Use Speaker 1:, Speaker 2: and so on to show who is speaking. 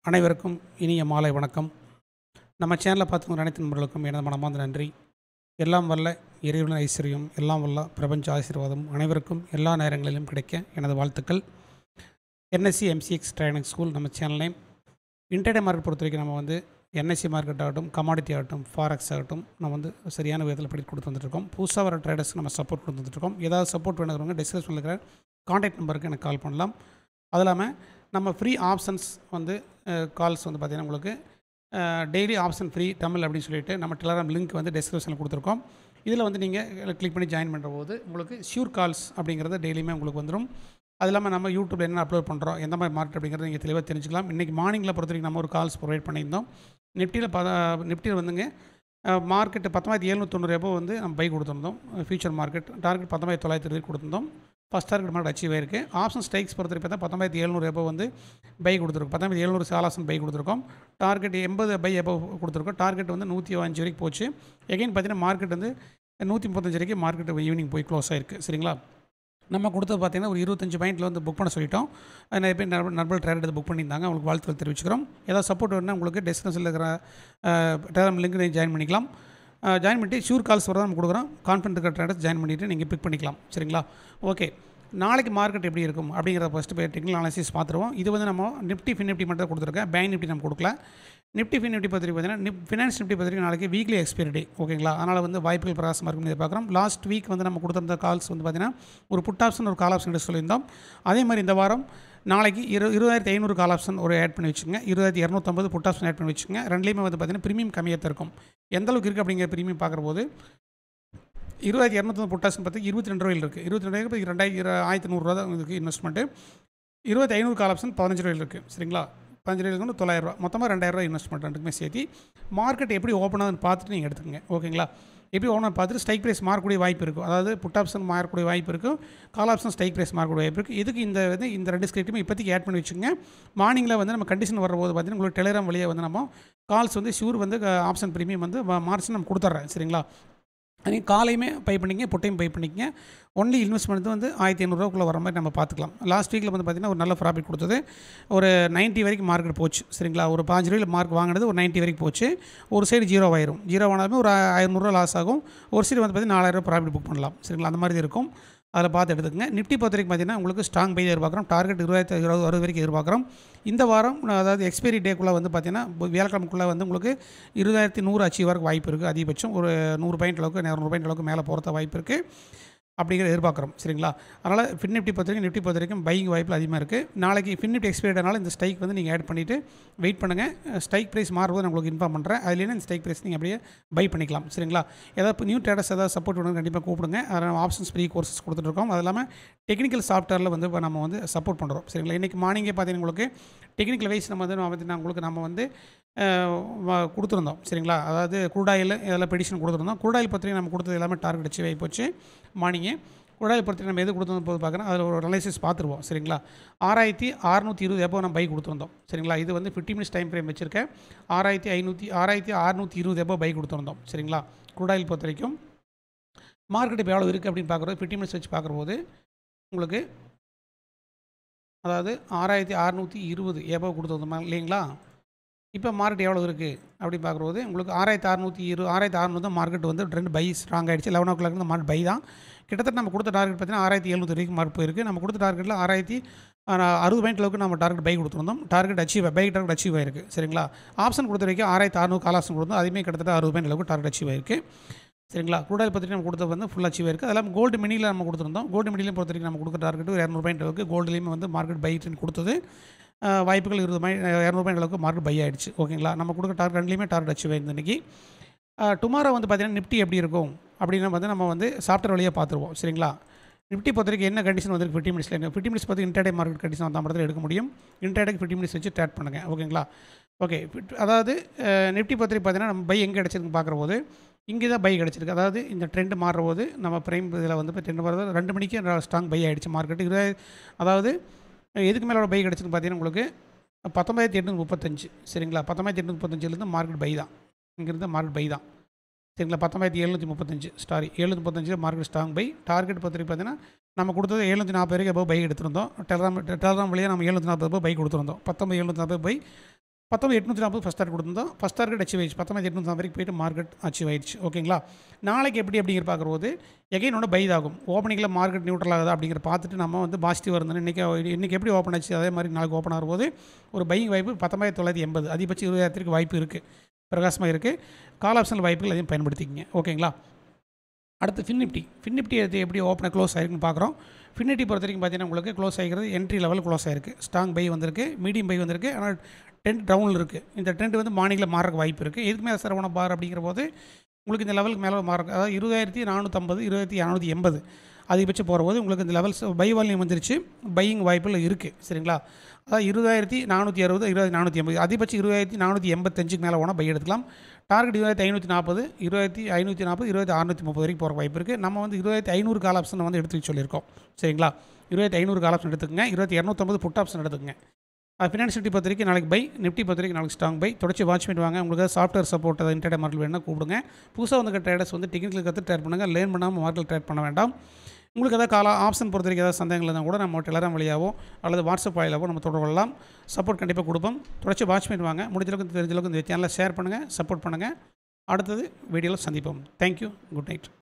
Speaker 1: அனைவருக்கும் இனிய மாலை வணக்கம் நம்ம சேனலை பார்த்துக்கிற அனைத்து நண்பர்களுக்கும் எனது மனமார்ந்த நன்றி எல்லாம் வல்ல இறைவன் ஐஸ்வர்யம் எல்லாம் வல்ல பிரபஞ்ச ஆசீர்வாதம் அனைவருக்கும் எல்லா நேரங்களிலும் கிடைக்க எனது வாழ்த்துக்கள் என்எஸ்சி எம்சிஎக்ஸ் ட்ரைனிங் ஸ்கூல் நம்ம சேனல் நேம் இன்டர்டே மார்க்கெட் பொறுத்த வரைக்கும் நம்ம வந்து என்எஸ்சி மார்க்கெட் ஆகட்டும் கமாடிட்டி ஆகட்டும் ஃபாரெக்ஸ் ஆகட்டும் நம்ம வந்து சரியான விதத்தில் படித்து கொடுத்து வந்துட்டுருக்கோம் புதுசாக வர ட்ரேடர்ஸ் நம்ம சப்போர்ட் கொடுத்து வந்துட்டுருக்கோம் ஏதாவது சப்போர்ட் வேணுங்கிறவங்க டிஸ்கிரிப்ஷனில் இருக்கிற காண்டாக்ட் நம்பருக்கு எனக்கு கால் பண்ணலாம் அது இல்லாமல் நம்ம ஃப்ரீ ஆப்ஷன்ஸ் வந்து கால்ஸ் வந்து பார்த்திங்கன்னா உங்களுக்கு டெய்லி ஆப்ஷன் ஃப்ரீ தமிழ் அப்படின்னு சொல்லிட்டு நம்ம டெலகிராம் லிங்க் வந்து டிஸ்கிரிப்ஷனில் கொடுத்துருக்கோம் இதில் வந்து நீங்கள் கிளிக் பண்ணி ஜாயின் பண்ணுற போது உங்களுக்கு ஷியூர் கால்ஸ் அப்படிங்கிறது டெய்லியுமே உங்களுக்கு வந்துடும் அது இல்லாமல் நம்ம யூடியூப்பில் என்ன அப்லோட் பண்ணுறோம் எந்த மாதிரி மார்க்கெட் அப்படிங்கிறத நீங்கள் தெளிவாக தெரிஞ்சுக்கலாம் இன்றைக்கி மார்னிங்கில் பொறுத்த வரைக்கும் நம்ம ஒரு கால்ஸ் ப்ரொவைட் பண்ணியிருந்தோம் நிஃப்டியில் ப நிஃப்டியில் வந்துங்க மார்க்கெட்டு பத்தொம்பதாயிரத்தி எழுநூத்தொண்ணூறு ரூபாய் வந்து நம்ம பை கொடுத்துருந்தோம் ஃபியூச்சர் மார்க்கெட் டார்கெட் பத்தொம்பதாயிரத்தி தொள்ளாயிரத்தி இருபது கொடுத்துருந்தோம் ஃபஸ்ட் டார்கெட் மார்க்கெட் அச்சீவ் ஆயிருக்கு ஆப்ஷன் ஸ்ட்ரைக்ஸ் பொறுத்த வரைக்கும் பார்த்தா பத்தொம்பதாயிரத்தி எழுநூறு எப்போ வந்து பை கொடுத்துருக்கோம் பத்தொம்பதாயிரத்தி எழுநூறு சாலாசன் பை கொடுத்துருக்கோம் டார்கெட் எண்பது பை எப்போ கொடுத்துருக்கோம் டார்கெட் வந்து நூற்றி அஞ்சு வரைக்கும் போச்சு எகைன் பார்த்தீங்கன்னா மார்க்கெட் வந்து நூற்றி முப்பத்தஞ்சு வரைக்கும் மார்க்கெட் ஈவினிங் போய் க்ளோஸ் ஆயிருக்கு சரிங்களா நம்ம கொடுத்தது பார்த்தீங்கன்னா ஒரு இருபத்தஞ்சு பாயிண்ட்டில் வந்து புக் பண்ண சொல்லிட்டோம் அது நிறைய பேர் நண்பர் நண்பர்கள் ட்ரேட் எடுத்து புக் பண்ணியிருந்தாங்க அவங்களுக்கு வாழ்த்துக்கள் தெரிவிச்சுக்கிறோம் ஏதாவது சப்போர்ட் வேணும்னா உங்களுக்கு டிஸ்கிரிப்ஷனில் இருக்கிற டெலம் லிங்க் நீங்கள் ஜாயின் பண்ணிக்கலாம் ஜாயின் பண்ணிட்டு ஷூர் கால்ஸ் வரதான் நம்ம கொடுக்குறோம் கான்ஃபிடன்ட் இருக்கிற ட்ரேடர்ஸ் ஜாயின் பண்ணிவிட்டு நீங்கள் பிக் பண்ணிக்கலாம் சரிங்களா ஓகே நாளைக்கு மார்க்கெட் எப்படி இருக்கும் அப்படிங்கிறத ஃபஸ்ட்டு போய் டெக்னிக்கல் அனாலிசிஸ் பார்த்துருவோம் இது வந்து நம்ம நிஃப்டி ஃபின் நிஃப்டி மட்டும் கொடுத்துருக்கேன் பேங்க் நிஃப்டி நம்ம கொடுக்கல நிஃப்டி ஃபின் நிஃப்டி பத்திரிக்கை பார்த்தீங்கன்னா நிப் ஃபினான்ஸ் நிஃப்டி பத்திரிக்கை நாளைக்கு வீக்லி எக்ஸ்பைரி டே ஓகேங்களா அதனால் வந்து வாய்ப்புகள் பிரகாசமாக இருக்குன்னு எதிர்பார்க்குறோம் லாஸ்ட் வீக் வந்து நம்ம கொடுத்துருந்த கால்ஸ் வந்து பார்த்தீங்கன்னா ஒரு புட் ஆப்ஷன் ஒரு கால் ஆப்ஷன் சொல்லியிருந்தோம் அதே மாதிரி இந்த வாரம் நாளைக்கு இரு இருபதாயிரத்தி ஐநூறு கால் ஆப்ஷன் ஒரு ஆட் பண்ணி வச்சுங்க இருபதாயிரத்தி இரநூத்தம்பது புட் ஆப்ஷன் ஆட் பண்ணி வச்சுங்க ரெண்டுலேயுமே வந்து பார்த்தீங்கன்னா ப்ரீமியம் கம்மியாக தான் இருக்கும் எந்த அளவுக்கு இருக்குது அப்படிங்கிற ப்ரீமியம் பார்க்குற போது இருபதாயிரத்தி இரநூத்தி புட்டாசன் பார்த்து இருபத்தி ரெண்டு ரூபாயில் இருக்குது இருபத்தி ரெண்டு ரூபாய்க்கு ரெண்டாயிரம் ஆயிரத்தி நூறுரூவா தான் இதுக்கு இன்வெஸ்ட்மெண்ட்டு இருபத்தி ஐநூறு கால் ஆப்ஷன் பதினஞ்சு ரூபாயில் இருக்குது சரிங்களா பதினஞ்சு ரூபாய்க்கு வந்து தொள்ளாயிரரூவா மொத்தமாக ரெண்டாயிரரூவா இன்வெஸ்ட்மெண்ட் ரெண்டுக்குமே சேர்த்து மார்க்கெட் எப்படி ஓப்பன் ஆகுதுன்னு பார்த்துட்டு நீங்கள் எடுத்துக்கங்க ஓகேங்களா எப்படி ஓப்பன் பார்த்துட்டு ஸ்ட்ரைக் ப்ரைஸ் மாறக்கூடிய வாய்ப்பு இருக்கும் அதாவது புட் ஆப்ஷன் மாறக்கூடிய வாய்ப்பு இருக்கும் கால் ஆப்ஷன் ஸ்ட்ரைக் ப்ரைஸ் மாறக்கூடிய வாய்ப்பு இருக்குது இதுக்கு இந்த வந்து இந்த ரெண்டு ஸ்கிரிப்ட்டுமே இப்போதைக்கு ஆட் பண்ணி வச்சுங்க மார்னிங்கில் வந்து நம்ம கண்டிஷன் வரும்போது பார்த்தீங்கன்னா உங்களுக்கு டெலிகிராம் வழியாக வந்து நம்ம கால்ஸ் வந்து ஷூர் வந்து ஆப்ஷன் ப்ரீமியம் வந்து மார்ச் நம்ம கொடுத்துட்றேன் சரிங்களா நீங்கள் காலையுமே பை பண்ணிங்க புட்டையும் பை பண்ணிக்கங்க ஒன்லி இன்வெஸ்ட்மெண்ட் வந்து ஆயிரத்தி ஐநூறுரூவாக்குள்ளே வர மாதிரி நம்ம பார்த்துக்கலாம் லாஸ்ட் வீக்கில் வந்து பார்த்திங்கன்னா ஒரு நல்ல ப்ராஃபிட் கொடுத்தது ஒரு நைன்ட்டி வரைக்கும் மார்க்கெட் போச்சு சரிங்களா ஒரு பாஞ்சு ரூபாயில் மார்க் வாங்கினது ஒரு நைன்ட்டி வரைக்கும் போச்சு ஒரு சைடு ஜீரோ ஆயிரும் ஜீரோ ஆனாலுமே ஒரு ஐநூறுரூவா லாஸ் ஆகும் ஒரு சைடு வந்து பார்த்திங்கன்னா நாலாயிரம் ப்ராஃபிட் புக் பண்ணலாம் சரிங்களா அந்த மாதிரி இருக்கும் அதில் பார்த்து எடுத்துக்கங்க நிஃப்டி பொறுத்த வரைக்கும் பார்த்தீங்கன்னா உங்களுக்கு ஸ்ட்ராங் பை எதிர்பார்க்குறோம் டார்கெட் இருபதாயிரத்தி இருபது அறுபது வரைக்கும் எதிர்பார்க்குறோம் இந்த வாரம் அதாவது எக்ஸ்பைரி டேக்குள்ளே வந்து பார்த்தீங்கன்னா வியாழக்கிழமைக்குள்ளே வந்து உங்களுக்கு இருபதாயிரத்தி நூறு அச்சீவ் வரக்கு வாய்ப்பு இருக்குது அதிகபட்சம் ஒரு நூறு பாயிண்ட் அளவுக்கு இரநூறு பாயிண்ட் அளவுக்கு மேலே போகிறத வாய்ப்பு இருக்குது அப்படிங்கிற எதிர்பார்க்குறோம் சரிங்களா அதனால் ஃபின் நிஃப்டி பொறுத்த வரைக்கும் நிஃப்டி பொறுத்த வரைக்கும் பையிங் வாய்ப்பில் அதிகமாக இருக்குது நாளைக்கு ஃபின் நிஃப்டி எக்ஸ்பைரினால இந்த ஸ்ட்ரைக் வந்து நீங்கள் ஆட் பண்ணிவிட்டு வெயிட் பண்ணுங்கள் ஸ்ட்ரைக் ப்ரைஸ் மாறும்போது நான் உங்களுக்கு இன்ஃபார்ம் பண்ணுறேன் அதுலேயே இந்த ஸ்ட்ரைக் ப்ரைஸ் நீங்கள் அப்படியே பை பண்ணிக்கலாம் சரிங்களா ஏதாவது நியூ ட்ரேடர்ஸ் ஏதாவது சப்போர்ட் வேணும் கண்டிப்பாக கூப்பிடுங்க அதில் ஆப்ஷன்ஸ் ஃப்ரீ கோர்சஸ் கொடுத்துட்ருக்கோம் அது இல்லாமல் டெக்னிக்கல் சாஃப்ட்வேரில் வந்து இப்போ நம்ம வந்து சப்போர்ட் பண்ணுறோம் சரிங்களா இன்றைக்கி மார்னிங்கே பார்த்தீங்கன்னா உங்களுக்கு டெக்னிக்கல் வைஸ் நம்ம வந்து நான் உங்களுக்கு நம்ம வந்து கொடுத்துருந்தோம் சரிங்களா அதாவது குரூடாயில் இதெல்லாம் பெடிஷன் கொடுத்துருந்தோம் குரூடாயில் பத்திரிக்கை நம்ம கொடுத்தது எல்லாமே டார்கெட் அச்சீவ் ஆகி போச்சு மார்னிங்கே குரூடாயில் பத்திரிக்கை நம்ம எது கொடுத்துருந்தோம் போது பார்க்குறோம் அதில் ஒரு அனாலிசிஸ் பார்த்துருவோம் சரிங்களா ஆறாயிரத்தி அறுநூற்றி இருபது எப்போ நம்ம பை கொடுத்துருந்தோம் சரிங்களா இது வந்து ஃபிஃப்டி மினிட்ஸ் டைம் ஃப்ரேம் வச்சுருக்கேன் ஆறாயிரத்தி ஐநூற்றி ஆறாயிரத்தி அறுநூற்றி இருபது எப்போ பை கொடுத்துருந்தோம் சரிங்களா குரூடாயில் பொறுத்த வரைக்கும் மார்க்கெட் இப்போ எவ்வளோ இருக்குது அப்படின்னு பார்க்குறது ஃபிஃப்டி மினிட்ஸ் வச்சு பார்க்கும்போது உங்களுக்கு அதாவது ஆறாயிரத்தி அறநூற்றி இருபது எபோ கொடுத்துருந்தோம் இல்லைங்களா இப்போ மார்க்கெட் எவ்வளோ இருக்குது அப்படின்னு பார்க்கும்போது உங்களுக்கு ஆறாயிரத்தி அறநூற்றி இரு ஆறாயிரத்தி அறநூறு தான் மார்க்கெட் வந்து ரெண்டு பை ஸ்ட்ராங் ஆகிடுச்சு லெவன் ஓ கிளாக் வந்து மார்க்கெட் பை தான் கிட்டத்தட்ட நம்ம கொடுத்த டார்கெட் பார்த்தீங்கன்னா ஆறாயிரத்தி எழுநூறு வரைக்கும் மார்க் போயிருக்கு நம்ம கொடுத்த டார்கெட்டில் ஆறாயிரத்தி அறுபது பாயிண்ட் அளவுக்கு நம்ம டார்கெட் பை கொடுத்துருந்தோம் target achieve buy target achieve ஆயிருக்கு சரிங்களா ஆப்ஷன் கொடுத்த வரைக்கும் ஆறாயிரத்தி அறுநூறு கால் ஆப்ஷன் கொடுத்தோம் அதுவுமே கிட்டத்தட்ட அறுபது பாயிண்ட் அளவுக்கு டார்கெட் அச்சீவ் ஆயிருக்கு சரிங்களா குரூடாயில் பற்றி நம்ம கொடுத்தது வந்து ஃபுல் அச்சீவ் இருக்குது அதெல்லாம் கோல்டு மினியில் நம்ம கொடுத்துருந்தோம் கோல்டு மினிலையும் பொறுத்த வரைக்கும் நம்ம கொடுக்குற டார்கெட் ஒரு இரநூறு பாயிண்ட் அளவுக்கு கோல்டுலேயுமே வந்து மார்க்கெட் பை கொடுத்தது வாய்ப்புகள் இருபது பாயிண்ட் இரநூறு பாயிண்ட் அளவுக்கு மார்க்கெட் பை ஆகிடுச்சு ஓகேங்களா நம்ம கொடுக்குற டார்கெட் ரெண்டுலேயுமே டார்கெட் அச்சீவ் ஆயிருந்த இன்றைக்கி டுமாரோ வந்து பார்த்திங்கன்னா நிஃப்டி எப்படி இருக்கும் அப்படின்னு வந்து நம்ம வந்து சாஃப்ட்வேர் வழியாக பார்த்துருவோம் சரிங்களா நிஃப்டி பொறுத்த வரைக்கும் என்ன கண்டிஷன் வந்து ஃபிஃப்டி மினிட்ஸில் ஃபிஃப்டி மினிட்ஸ் பார்த்து இன்டர்டே மார்க்கெட் கண்டிஷன் வந்தால் மட்டும் எடுக்க முடியும் இன்டர்டேக்கு ஃபிஃப்டி மினிட்ஸ் வச்சு ட்ரேட் பண்ணுங்கள் ஓகேங்களா ஓகே அதாவது நிஃப்டி பொறுத்த வரைக்கும் பார்த்தீங்கன்னா நம்ம பை எங்கே கிடச்சிருக்கு பார்க்குற போது இங்கே தான் பை கிடச்சிருக்கு அதாவது இந்த ட்ரெண்டு மாறுற போது நம்ம ப்ரைம் இதில் வந்து இப்போ ட்ரெண்ட் வரது ரெண்டு மணிக்கு ஸ்ட்ராங் பை ஆகிடுச்சு மார்க்கெட்டு இருபது அதாவது எதுக்கு மேலே பை கிடச்சிருக்கு பார்த்தீங்கன்னா உங்களுக்கு பத்தொம்பதாயிரத்தி எட்நூற்றி முப்பத்தஞ்சு சரிங்களா பத்தொம்பதாயிரத்தி எட்நூற்றி முப்பத்தஞ்சிலேருந்து மார்க்கெட் பை தான் இங்கேருந்து மார்க்கெட் பை தான் சரிங்களா பத்தொம்பதாயிரத்தி எழுநூற்றி முப்பத்தஞ்சு ஸ்டாரி எழுநூற்றி முப்பத்தஞ்சு மார்க்கெட் ஸ்ட்ராங் பை டார்கெட் பத்திரிக்கை பார்த்தீங்கன்னா நம்ம கொடுத்தது எழுநூற்றி நாற்பது வரைக்கும் எப்போ பை எடுத்திருந்தோம் டெலகிராம் டெலகிராம் வழியாக நம்ம எழுநூற்றி நாற்பது ரூபாய் பை கொடுத்துருந்தோம் பத்தொம்பது எழுநூற்றி நாற்பது பை பத்தொம்பது எட்நூற்றி நாற்பது ஃபஸ்ட் டார்கெட் கொடுத்துருந்தோம் ஃபஸ்ட் டார்கெட் அச்சீவ் ஆயிடுச்சு பத்தொம்பது எட்நூற்றி நாற்பது வரைக்கும் போயிட்டு மார்க்கெட் அச்சீவ் ஆயிடுச்சு ஓகேங்களா நாளைக்கு எப்படி அப்படிங்கிற பார்க்கும்போது எகைன் ஒன்று பைத் ஆகும் ஓப்பனிங்கில் மார்க்கெட் நியூட்ரல் ஆகுதா அப்படிங்கிற பார்த்துட்டு நம்ம வந்து பாசிட்டிவ் இருந்தோம் இன்றைக்கி இன்றைக்கி எப்படி ஓப்பன் ஆச்சு அதே மாதிரி நாளைக்கு ஓப்பன் ஆகும்போது ஒரு பையிங் வாய்ப்பு பத்தொம்பதாயிரத்தி தொள்ளாயிரத்தி எண்பது அதிகபட்சம் இருபதாயிரத்துக்கு வாய்ப்பு இருக்குது பிரகாசமாக இருக்குது கால் ஆப்ஷனல் வாய்ப்புகள் அதையும் பயன்படுத்திக்கங்க ஓகேங்களா அடுத்து ஃபின்னிப்டி ஃபின்னிப்டி அது எப்படி ஓப்பனாக க்ளோஸ் ஆயிருக்குன்னு பார்க்குறோம் ஃபின்னிப்டி பொறுத்த வரைக்கும் பார்த்தீங்கன்னா உங்களுக்கு க்ளோஸ் ஆகிக்கிறது என்ட்ரி லெவல் க்ளோஸ் ஆயிருக்கு ஸ்ட்ராங் பை வந்திருக்கு மீடியம் பை வந்திருக்கு ஆனால் டென்ட் டவுனில் இருக்குது இந்த ட்ரெண்ட் வந்து மார்னிங்கில் மாறக்கு வாய்ப்பு இருக்குது எதுக்கு மேலே சரவண பார் அப்படிங்கிற போது உங்களுக்கு இந்த லெவலுக்கு மேலே மாற அதாவது இருபதாயிரத்தி நானூற்றம்பது இருபத்தி இரநூத்தி எண்பது அதிகபட்சம் போகிறபோது உங்களுக்கு இந்த லெவல்ஸ் பை வால்யூம் வந்துருச்சு பையிங் வாய்ப்பில் இருக்குது சரிங்களா அதாவது இருபதாயிரத்தி நானூற்றி அறுபது இருபது நானூற்றி எண்பது அதிகபட்சம் இருபதாயிரத்தி நானூற்றி எண்பத்தஞ்சுக்கு மேலே போனால் பை எடுத்துக்கலாம் டார்கெட் இருபதாயிரத்தி ஐநூற்றி நாற்பது இருபத்தி ஐநூற்றி நாற்பது இருபத்தி அறுநூற்றி முப்பது வரைக்கும் போகிற வாய்ப்பு இருக்குது நம்ம வந்து இருபத்தி ஐநூறு கால் ஆப்ஷன் வந்து எடுத்து சொல்லியிருக்கோம் சரிங்களா இருபத்தி ஐநூறு கால் ஆப்ஷன் எடுத்துக்கங்க இருபத்தி இரநூத்தம்பது புட் ஆப்ஷன் எடுத்துக்கங்க ஃபினான்ஸ் நிஃப்டி பொறுத்த வரைக்கும் நாளைக்கு பை நிஃப்டி பொறுத்த வரைக்கும் நாளைக்கு ஸ்ட்ராங் பை தொடர்ச்சி வாட்ச் பண்ணிட்டு உங்களுக்கு சாஃப்ட்வேர் சப்போர்ட் அதை இன்டர்டே மார்க்கெட் வேணால் கூப்பிடுங்க புதுசாக வந்து ட்ரேடர்ஸ் வந்து டெக்னிக்கல் கற்று ட்ரேட் பண்ணுங்கள் லேர்ன் பண்ணாமல் மார்க்கெட் ட்ரேட் பண்ண வேண்டாம் உங்களுக்கு எதாவது கால ஆப்ஷன் பொறுத்த வரைக்கும் ஏதாவது சந்தேகங்கள் இருந்தால் கூட நம்ம டெலராம் வழியாவோ அல்லது வாட்ஸ்அப் வாயிலாவோ நம்ம தொடர்பு கொள்ளலாம் சப்போர்ட் கண்டிப்பாக கொடுப்போம் தொடர்ச்சி வாட்ச் பண்ணுவாங்க முடிஞ்ச அளவுக்கு தெரிஞ்ச அளவுக்கு இந்த சேனலை ஷேர் பண்ணுங்கள் சப்போர்ட் பண்ணுங்கள் அடுத்தது வீடியோவில் சந்திப்போம் தேங்க்யூ குட் நைட்